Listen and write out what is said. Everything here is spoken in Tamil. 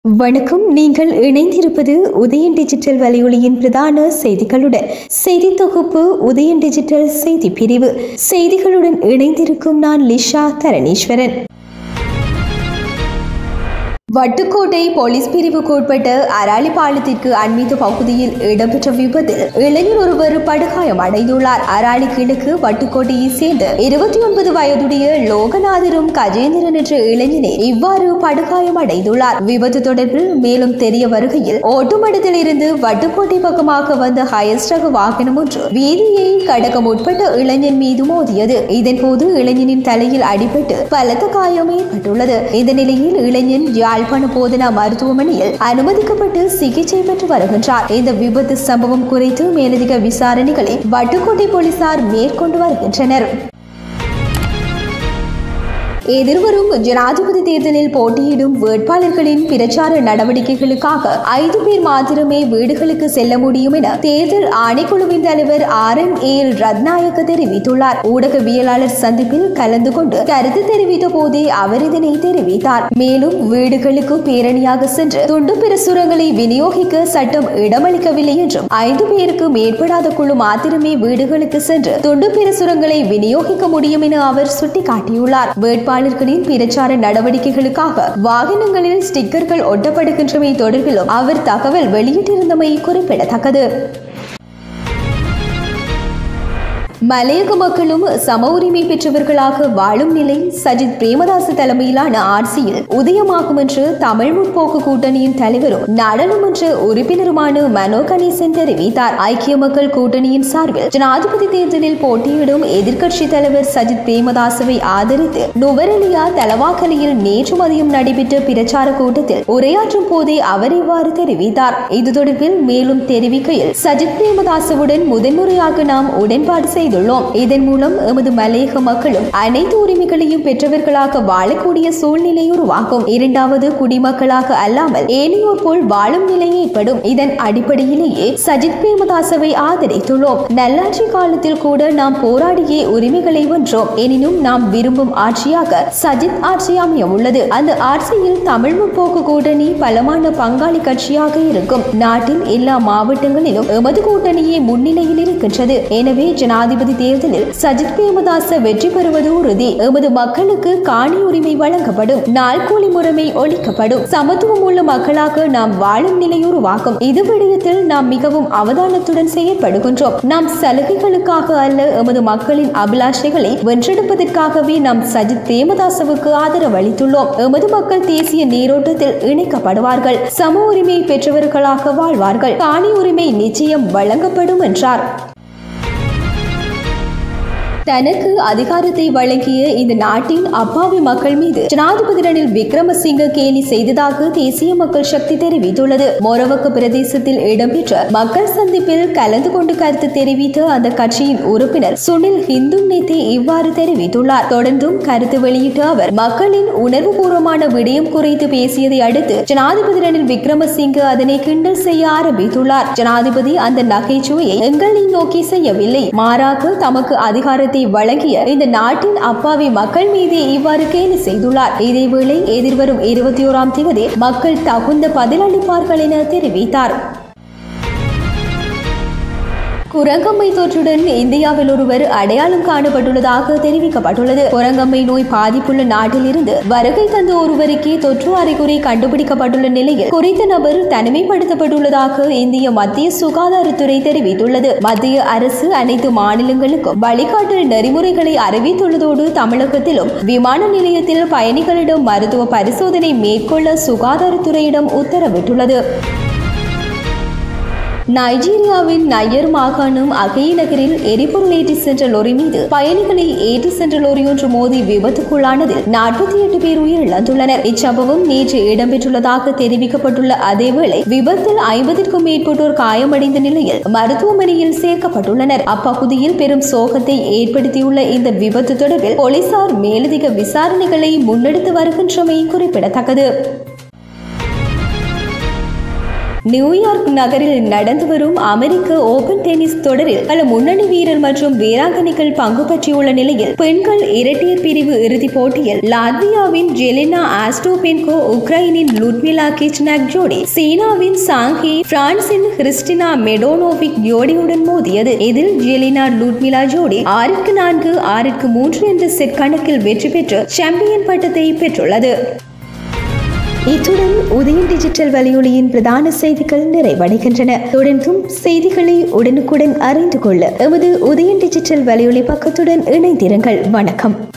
வணக்கம் நீங்கள் இணைந்திருப்பது உதயன் டிஜிட்டல் வலையொலியின் பிரதான செய்திகளுடன் செய்தி தொகுப்பு உதயன் டிஜிட்டல் செய்தி பிரிவு செய்திகளுடன் இணைந்திருக்கும் நான் லிஷா தரணீஸ்வரன் வட்டுக்கோட்டை போலீஸ் பிரிவுக்கு உட்பட்ட அராலி பாலத்திற்கு அண்மித்த பகுதியில் இடம்பெற்ற விபத்தில் இளைஞர் ஒருவர் படுகாயம் அடைந்துள்ளார் அராலி கிழக்கு வட்டுக்கோட்டையை சேர்ந்த இருபத்தி ஒன்பது வயதுடைய லோகநாதரும் கஜேந்திரன் என்ற இளைஞனே இவ்வாறு படுகாயம் அடைந்துள்ளார் விபத்து தொடர்பில் மேலும் தெரிய வருகையில் ஓட்டுமடத்தில் இருந்து வட்டுக்கோட்டை பக்கமாக வந்த ஹயஸ்ட் ரக வாகனம் ஒன்று வீதியை கடக்க முற்பட்ட இளைஞன் மீது மோதியது இதன்போது இளைஞனின் தலையில் அடிபட்டு பலத்த காயம் ஏற்பட்டுள்ளது இந்த நிலையில் இளைஞன் யாழ்ப்பாண போதனா மருத்துவமனையில் அனுமதிக்கப்பட்டு சிகிச்சை பெற்று வருகின்றார் இந்த விபத்து சம்பவம் குறித்து மேலதிக விசாரணைகளை வட்டுக்கோட்டை போலீசார் மேற்கொண்டு வருகின்றனர் எதிர்வரும் ஜனாதிபதி தேர்தலில் போட்டியிடும் வேட்பாளர்களின் பிரச்சார நடவடிக்கைகளுக்காக ஐந்து பேர் மாத்திரமே வீடுகளுக்கு செல்ல முடியும் என தேர்தல் ஆணைக்குழுவின் தலைவர் ஆர் எம் ஏ ரத்நாயக்க தெரிவித்துள்ளார் ஊடகவியலாளர் சந்திப்பில் கலந்து கொண்டு கருத்து தெரிவித்த போதே அவர் இதனை தெரிவித்தார் மேலும் வீடுகளுக்கு பேரணியாக சென்று துண்டு பிரசுரங்களை விநியோகிக்க சட்டம் இடமளிக்கவில்லை என்றும் ஐந்து பேருக்கு மேற்படாத குழு மாத்திரமே வீடுகளுக்கு சென்று துண்டு பிரசுரங்களை விநியோகிக்க முடியும் என அவர் சுட்டிக்காட்டியுள்ளார் வேட்பாளர்களின் பிரச்சார நடவடிக்கைகளுக்காக வாகனங்களில் ஸ்டிக்கர்கள் ஒட்டப்படுகின்றமை தொடர்பிலும் அவர் தகவல் வெளியிட்டிருந்தமை குறிப்பிடத்தக்கது மலையக மக்களும் சம உரிமை பெற்றவர்களாக வாழும் நிலை சஜித் பிரேமதாஸ் தலைமையிலான ஆட்சியில் உதயமாகும் என்று தமிழ் முற்போக்கு கூட்டணியின் தலைவரும் நாடாளுமன்ற உறுப்பினருமான மனோ கணேசன் தெரிவித்தார் ஐக்கிய மக்கள் கூட்டணியின் சார்பில் ஜனாதிபதி தேர்தலில் போட்டியிடும் எதிர்க்கட்சி தலைவர் சஜித் பிரேமதாசவை ஆதரித்து நுவரெலியா தலவாக்கலையில் நேற்று மதியம் நடைபெற்ற பிரச்சார கூட்டத்தில் உரையாற்றும் போதே அவர் இவ்வாறு தெரிவித்தார் இது தொடர்பில் மேலும் தெரிவிக்கையில் சஜித் பிரேமதாசவுடன் முதன்முறையாக நாம் உடன்பாடு செய்து செய்துள்ளோம் இதன் மூலம் எமது மலையக மக்களும் அனைத்து உரிமைகளையும் பெற்றவர்களாக வாழக்கூடிய சூழ்நிலை உருவாகும் இரண்டாவது குடிமக்களாக அல்லாமல் ஏனையோர் போல் வாழும் நிலை ஏற்படும் இதன் அடிப்படையிலேயே சஜித் பிரேமதாசவை ஆதரித்துள்ளோம் நல்லாட்சி காலத்தில் கூட நாம் போராடிய உரிமைகளை வென்றோம் எனினும் நாம் விரும்பும் ஆட்சியாக சஜித் ஆட்சி அமைய உள்ளது அந்த ஆட்சியில் தமிழ் முற்போக்கு கூட்டணி பலமான பங்காளி கட்சியாக இருக்கும் நாட்டில் எல்லா மாவட்டங்களிலும் எமது கூட்டணியே முன்னிலையில் இருக்கின்றது எனவே ஜனாதிபதி ஜனாதிபதி தேர்தலில் சஜித் பிரேமதாச வெற்றி பெறுவது உறுதி எமது மக்களுக்கு காணி உரிமை வழங்கப்படும் நாள்கூலி முறைமை ஒழிக்கப்படும் சமத்துவம் உள்ள மக்களாக நாம் வாழும் நிலை உருவாக்கும் இது விடயத்தில் நாம் மிகவும் அவதானத்துடன் செயற்படுகின்றோம் நாம் சலுகைகளுக்காக அல்ல எமது மக்களின் அபிலாஷைகளை வென்றெடுப்பதற்காகவே நாம் சஜித் பிரேமதாசவுக்கு ஆதரவு அளித்துள்ளோம் எமது மக்கள் தேசிய நீரோட்டத்தில் இணைக்கப்படுவார்கள் சம உரிமை பெற்றவர்களாக வாழ்வார்கள் காணி உரிமை நிச்சயம் வழங்கப்படும் என்றார் தனக்கு அதிகாரத்தை வழங்கிய இந்த நாட்டின் அப்பாவி மக்கள் மீது ஜனாதிபதி ரணில் விக்ரமசிங்க கேலி செய்ததாக தேசிய மக்கள் சக்தி தெரிவித்துள்ளது மொரவக்கு பிரதேசத்தில் இடம்பெற்ற மக்கள் சந்திப்பில் கலந்து கொண்டு கருத்து தெரிவித்த அந்த கட்சியின் உறுப்பினர் சுனில் ஹிந்து நேத்தே இவ்வாறு தெரிவித்துள்ளார் தொடர்ந்தும் கருத்து வெளியிட்ட அவர் மக்களின் உணர்வுபூர்வமான விடயம் குறித்து பேசியதை அடுத்து ஜனாதிபதி ரணில் விக்ரமசிங்க அதனை கிண்டல் செய்ய ஆரம்பித்துள்ளார் ஜனாதிபதி அந்த நகைச்சுவையை எங்களை நோக்கி செய்யவில்லை மாறாக தமக்கு அதிகாரத்தை அதிகாரத்தை வழங்கிய இந்த நாட்டின் அப்பாவி மக்கள் மீது இவ்வாறு கேலி செய்துள்ளார் இதேவேளை எதிர்வரும் இருபத்தி ஓராம் தேதி மக்கள் தகுந்த பதிலளிப்பார்கள் என தெரிவித்தார் குரங்கம்மை தொற்றுடன் இந்தியாவில் ஒருவர் அடையாளம் காணப்பட்டுள்ளதாக தெரிவிக்கப்பட்டுள்ளது குரங்கம்மை நோய் பாதிப்புள்ள நாட்டில் இருந்து வருகை தந்த ஒருவருக்கே தொற்று அறிகுறி கண்டுபிடிக்கப்பட்டுள்ள நிலையில் குறித்த நபர் தனிமைப்படுத்தப்பட்டுள்ளதாக இந்திய மத்திய சுகாதாரத்துறை தெரிவித்துள்ளது மத்திய அரசு அனைத்து மாநிலங்களுக்கும் வழிகாட்டல் நெறிமுறைகளை அறிவித்துள்ளதோடு தமிழகத்திலும் விமான நிலையத்தில் பயணிகளிடம் மருத்துவ பரிசோதனை மேற்கொள்ள சுகாதாரத்துறையிடம் உத்தரவிட்டுள்ளது நைஜீரியாவின் நையர் மாகாணம் அகை நகரில் எரிபொருள் ஏற்றி சென்ற லொரி மீது பயணிகளை ஏற்றி சென்ற லொரி ஒன்று மோதி விபத்துக்குள்ளானதில் நாற்பத்தி எட்டு பேர் உயிரிழந்துள்ளனர் இச்சம்பவம் நேற்று இடம்பெற்றுள்ளதாக தெரிவிக்கப்பட்டுள்ள அதேவேளை விபத்தில் ஐம்பதிற்கும் மேற்பட்டோர் காயமடைந்த நிலையில் மருத்துவமனையில் சேர்க்கப்பட்டுள்ளனர் அப்பகுதியில் பெரும் சோகத்தை ஏற்படுத்தியுள்ள இந்த விபத்து தொடர்பில் போலீசார் மேலதிக விசாரணைகளை முன்னெடுத்து வருகின்றமை குறிப்பிடத்தக்கது நியூயார்க் நகரில் நடந்து வரும் அமெரிக்க ஓபன் டென்னிஸ் தொடரில் பல முன்னணி வீரர் மற்றும் வீராங்கனைகள் பங்கு பற்றியுள்ள நிலையில் பெண்கள் இரட்டையர் பிரிவு இறுதிப் போட்டியில் லாத்வியாவின் ஜெலினா ஆஸ்டோபென்கோ உக்ரைனின் லுட்மிலா கிச்னாக் ஜோடி சீனாவின் சாங்கி பிரான்சின் கிறிஸ்டினா மெடோனோவிக் ஜோடியுடன் மோதியது இதில் ஜெலினா லுட்மிலா ஜோடி ஆறுக்கு நான்கு ஆறுக்கு மூன்று என்ற செட் கணக்கில் வெற்றி பெற்று சாம்பியன் பட்டத்தை பெற்றுள்ளது இத்துடன் உதயம் டிஜிட்டல் வலையொலியின் பிரதான செய்திகள் நிறைவடைகின்றன தொடர்ந்தும் செய்திகளை உடனுக்குடன் அறிந்து கொள்ள எமது உதயம் டிஜிட்டல் வலையொலி பக்கத்துடன் இணைந்திருங்கள் வணக்கம்